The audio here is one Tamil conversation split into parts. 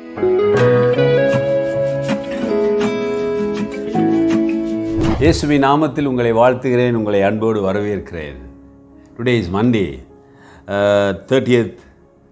இயேசுவி நாமத்தில் உங்களை வாழ்த்துகிறேன் உங்களை அன்போடு வரவேற்கிறேன் today is Monday thirtieth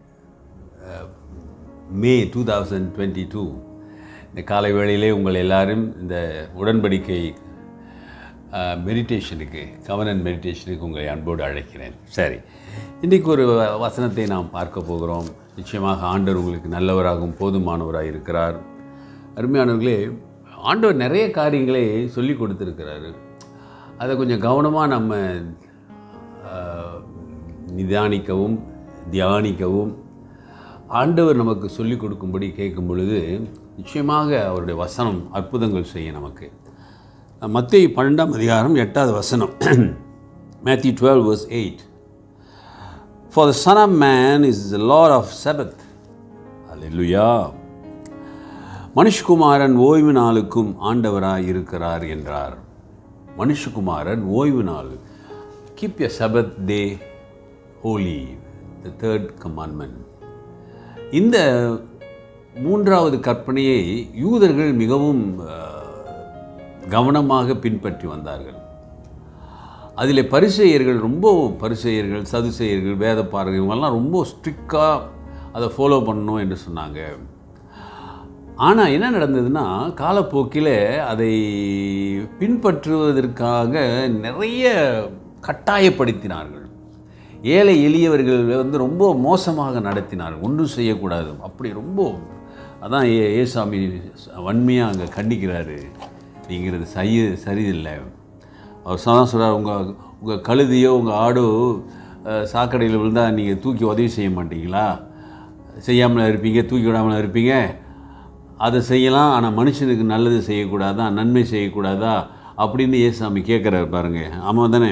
May two thousand twenty two இந்த காலை வேளையிலே உங்கள் எல்லாரும் இந்த உடன்படிக்கை மெடிடேஷனுக்கு கவர்னன் மெடிடேஷனுக்கு உங்களை அன்போடு அழைக்கிறேன் சரி இன்றைக்கு ஒரு வசனத்தை நாம் பார்க்க போகிறோம் நிச்சயமாக ஆண்டவர் உங்களுக்கு நல்லவராகவும் போதுமானவராக இருக்கிறார் அருமையானவர்களே ஆண்டவர் நிறைய காரியங்களை சொல்லி கொடுத்துருக்கிறாரு அதை கொஞ்சம் கவனமாக நம்ம ஆஹ், நிதானிக்கவும் தியானிக்கவும் ஆண்டவர் நமக்கு சொல்லிக் கொடுக்கும்படி கேட்கும் பொழுது நிச்சயமாக அவருடைய வசனம் அற்புதங்கள் செய்யும் நமக்கு மத்திய பன்னெண்டாம் அதிகாரம் எட்டாவது வசனம் Matthew twelve verse eight for the son of man is the lord of sabbath hallelujah மனுஷ்குமாரன் ஓய்வு நாளுக்கும் ஆண்டவராய் இருக்கிறார் என்றார் மனுஷகுமாரன் ஓய்வு நாள் keep a sabbath day holy the third commandment இந்த மூன்றாவது கற்பனையை யூதர்கள் மிகவும் அஹ், கவனமாக பின்பற்றி வந்தார்கள் அதில் பரிசெயர்கள் ரொம்ப பரிசெயர்கள் சதுசெயர்கள் வேதப்பாரர்கள் இவங்கெல்லாம் ரொம்ப ஸ்ட்ரிக்டாக அதை ஃபாலோ பண்ணணும் என்று சொன்னாங்க ஆனால் என்ன நடந்ததுன்னா காலப்போக்கில் அதை பின்பற்றுவதற்காக நிறைய கட்டாயப்படுத்தினார்கள் ஏழை எளியவர்கள் வந்து ரொம்ப மோசமாக நடத்தினார்கள் ஒன்றும் செய்யக்கூடாது அப்படி ரொம்ப அதான் ஏ ஏசாமி வன்மையாக அங்கே கண்டிக்கிறாரு நீங்கிறது செய்ய சரியில்லை அவர் தான் சொல்கிறார் உங்கள் உங்கள் கழுதியோ உங்கள் ஆடோ அஹ், சாக்கடையில் விழுந்தால் நீங்கள் தூக்கி உதவி செய்ய மாட்டீங்களா செய்யாமல் இருப்பீங்க தூக்கி விடாமல் இருப்பீங்க அதை செய்யலாம் ஆனால் மனுஷனுக்கு நல்லது செய்யக்கூடாதா நன்மை செய்யக்கூடாதா அப்படின்னு ஏசாமி கேட்குறாரு பாருங்க ஆமாம் தானே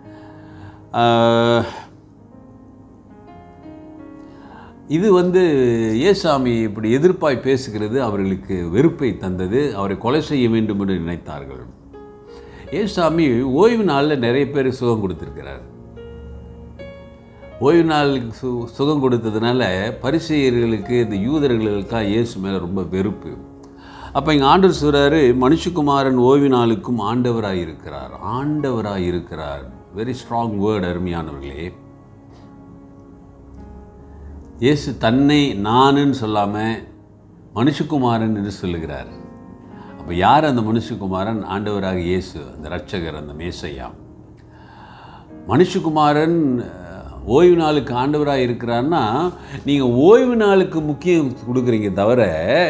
ஆஹ், இது வந்து ஏசாமி இப்படி எதிர்ப்பாய் பேசுகிறது அவர்களுக்கு வெறுப்பை தந்தது அவரை கொலை செய்ய வேண்டும் என்று நினைத்தார்கள் ஏசாமி ஓய்வு நாளில் நிறைய பேர் சுகம் கொடுத்துருக்கிறார் ஓய்வு நாளுக்கு சு சுகம் கொடுத்ததுனால பரிசெயர்களுக்கு இந்த யூதர்களுக்கெல்லாம் இயேசு மேலே ரொம்ப வெறுப்பு அப்போ இங்கே ஆண்டவர் சொல்கிறாரு மனுஷகுமாரன் ஓய்வு நாளுக்கும் ஆண்டவராக இருக்கிறார் ஆண்டவராக இருக்கிறார் வெரி ஸ்ட்ராங் வேர்டு அருமையானவர்களே இயேசு தன்னை நானுன்னு சொல்லாமல் மனுஷகுமாரன் என்று சொல்லுகிறார் அப்போ யார் அந்த மனுஷகுமாரன் ஆண்டவராக இயேசு அந்த ரட்சகர் அந்த மேசையா மனுஷகுமாரன் அஹ், ஓய்வு நாளுக்கு ஆண்டவராக இருக்கிறார்னா நீங்கள் ஓய்வு நாளுக்கு முக்கியம் கொடுக்குறீங்க தவிர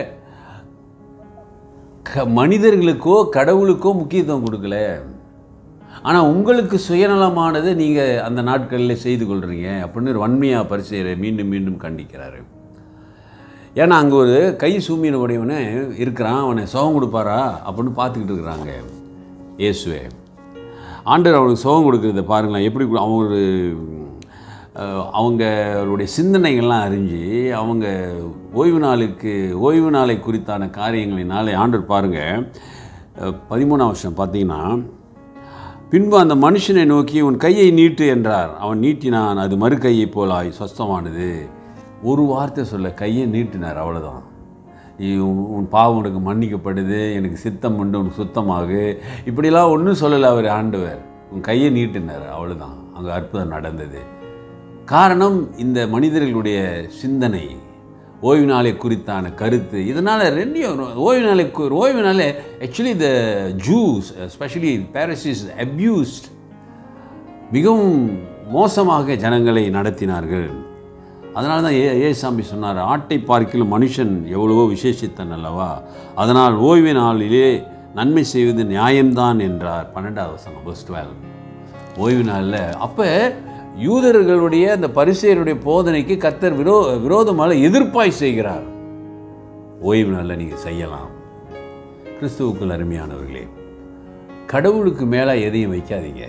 க மனிதர்களுக்கோ கடவுளுக்கோ முக்கியத்துவம் கொடுக்கல ஆனால் உங்களுக்கு சுயநலமானதை நீங்கள் அந்த நாட்களில் செய்து கொள்கிறீங்க அப்படின்னு ஒரு வன்மையாக பரிசெயரை மீண்டும் மீண்டும் கண்டிக்கிறாரு ஏன்னா அங்கே ஒரு கை சூமியின உடையவனே இருக்கிறான் அவனை சுகம் கொடுப்பாரா அப்படின்னு பார்த்துக்கிட்டு இருக்கிறாங்க இயேசுவே ஆண்டவர் அவனுக்கு சுகம் கொடுக்குறத பாருங்களேன் எப்படி கொடு- அவங்க ஒரு அஹ், அவங்களுடைய சிந்தனைகள்லாம் அறிஞ்சு அவங்க ஓய்வு நாளுக்கு ஓய்வு நாளை குறித்தான காரியங்களினாலே ஆண்டவர் பாருங்கள் பதிமூணாம் வருஷம் பார்த்தீங்கன்னா பின்பு அந்த மனுஷனை நோக்கி உன் கையை நீட்டு என்றார் அவன் நீட்டினான் அது மறு கையை போலாய் சொஸ்தமானது ஒரு வார்த்தை சொல்ல கையை நீட்டினார் அவ்வளோதான் நீ உன் உன் பாவம் உனக்கு மன்னிக்கப்படுது எனக்கு சித்தம் உண்டு உனக்கு சுத்தமாகு இப்படிலாம் ஒன்றும் சொல்லலை அவர் ஆண்டவர் உன் கையை நீட்டினார் அவ்வளோதான் அங்கே அற்புதம் நடந்தது காரணம் இந்த மனிதர்களுடைய சிந்தனை ஓய்வு நாளை குறித்தான கருத்து இதனால் ரெண்டையும் ஓய்வு நாளை கு- ஓய்வு நாளே actually the Jews especially Pharisees abused மிகவும் மோசமாக ஜனங்களை நடத்தினார்கள் அதனால தான் ஏ ஏசாமி சொன்னார் ஆட்டை பார்க்கிலும் மனுஷன் எவ்வளவோ விசேஷித்தன் அல்லவா அதனால் ஓய்வு நாளிலே நன்மை செய்வது நியாயம்தான் என்றார் பன்னெண்டாவது வசனம் பஸ் டுவெல் ஓய்வு நாளில் அப்போ யூதர்களுடைய அந்த பரிசெயருடைய போதனைக்கு கத்தர் விரோ விரோதமாக எதிர்ப்பாய் செய்கிறார் ஓய்வு நாளில் நீங்கள் செய்யலாம் கிறிஸ்துவுக்குள் அருமையானவர்களே கடவுளுக்கு மேலே எதையும் வைக்காதீங்க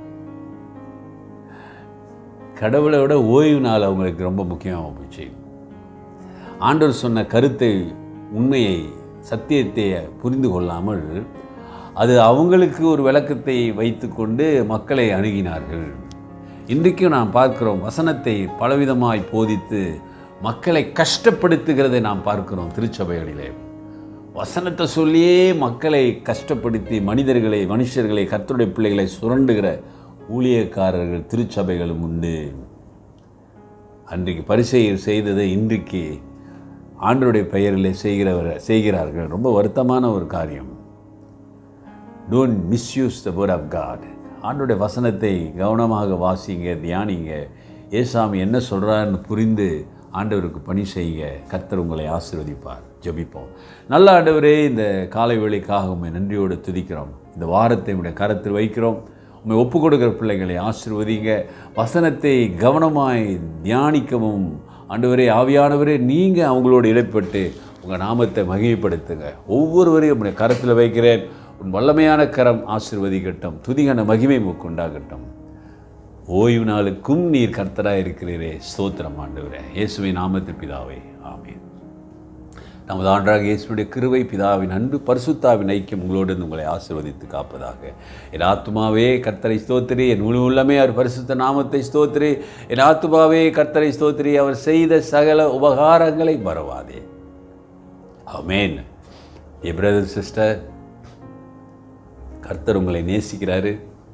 கடவுளை விட ஓய்வு நாள் அவங்களுக்கு ரொம்ப முக்கியமாக போச்சு ஆண்டவர் சொன்ன கருத்தை உண்மையை சத்தியத்தை புரிந்து கொள்ளாமல் அது அவங்களுக்கு ஒரு விளக்கத்தை வைத்துக்கொண்டு மக்களை அணுகினார்கள் இன்றைக்கும் நாம் பார்க்கிறோம் வசனத்தை பலவிதமாய் போதித்து மக்களை கஷ்டப்படுத்துகிறதை நாம் பார்க்கிறோம் திருச்சபைகளிலே வசனத்தை சொல்லியே மக்களை கஷ்டப்படுத்தி மனிதர்களை மனுஷர்களை கர்த்தருடைய பிள்ளைகளை சுரண்டுகிற ஊழியக்காரர்கள் திருச்சபைகளும் உண்டு அன்றைக்கு பரிசெயர் செய்ததை இன்றைக்கு ஆண்டருடைய பெயரில் செய்கிறவர் செய்கிறார்கள் ரொம்ப வருத்தமான ஒரு காரியம் don't misuse the word of God ஆண்டுடைய வசனத்தை கவனமாக வாசிங்க தியானிங்க ஏசாமி என்ன சொல்கிறான்னு புரிந்து ஆண்டவருக்கு பணி செய்ய கர்த்தர் உங்களை ஆசீர்வதிப்பார் ஜெபிப்போம் நல்ல ஆண்டவரே இந்த காலை வேளைக்காக உண்மை நன்றியோடு துதிக்கிறோம் இந்த வாரத்தை உடைய கரத்தில் வைக்கிறோம் உண்மை ஒப்பு கொடுக்கிற பிள்ளைகளை ஆசீர்வதிங்க வசனத்தை கவனமாய் தியானிக்கவும் ஆண்டவரே ஆவியானவரே நீங்கள் அவங்களோடு இடைப்பட்டு உங்கள் நாமத்தை மகிமைப்படுத்துங்க ஒவ்வொருவரையும் உடைய கரத்தில் வைக்கிறேன் உன் வல்லமையான கரம் ஆசிர்வதிக்கட்டும் துதிகன மகிமை உண்டாகட்டும் ஓய்வு நாளுக்கும் நீர் கர்த்தராக இருக்கிறீரே ஸ்தோத்திரம் ஆண்டவரே இயேசுவின் நாமத்தில் பிதாவே ஆமென் நமது ஆண்டாக இயேசுடைய கிருவை பிதாவின் அன்பு பரிசுத்தாவின் ஐக்கியம் உங்களோடு இருந்து உங்களை ஆசீர்வதித்து காப்பதாக என் ஆத்துமாவே கர்த்தரை ஸ்தோத்திரி என் முழு உள்ளமே அவர் பரிசுத்த நாமத்தை ஸ்தோத்திரி என் ஆத்துமாவே கர்த்தரை ஸ்தோத்திரி அவர் செய்த சகல உபகாரங்களை மறவாதே ஆமென் ஏ பிரதர் சிஸ்டர் கர்த்தர் உங்களை நேசிக்கிறாரு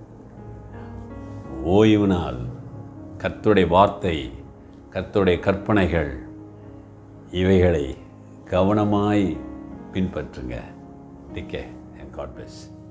ஓய்வு நாள் கர்த்தருடைய வார்த்தை கர்த்தருடைய கற்பனைகள் இவைகளை கவனமாய் பின்பற்றுங்க டிக்கே அண்ட் காட் பிளஸ்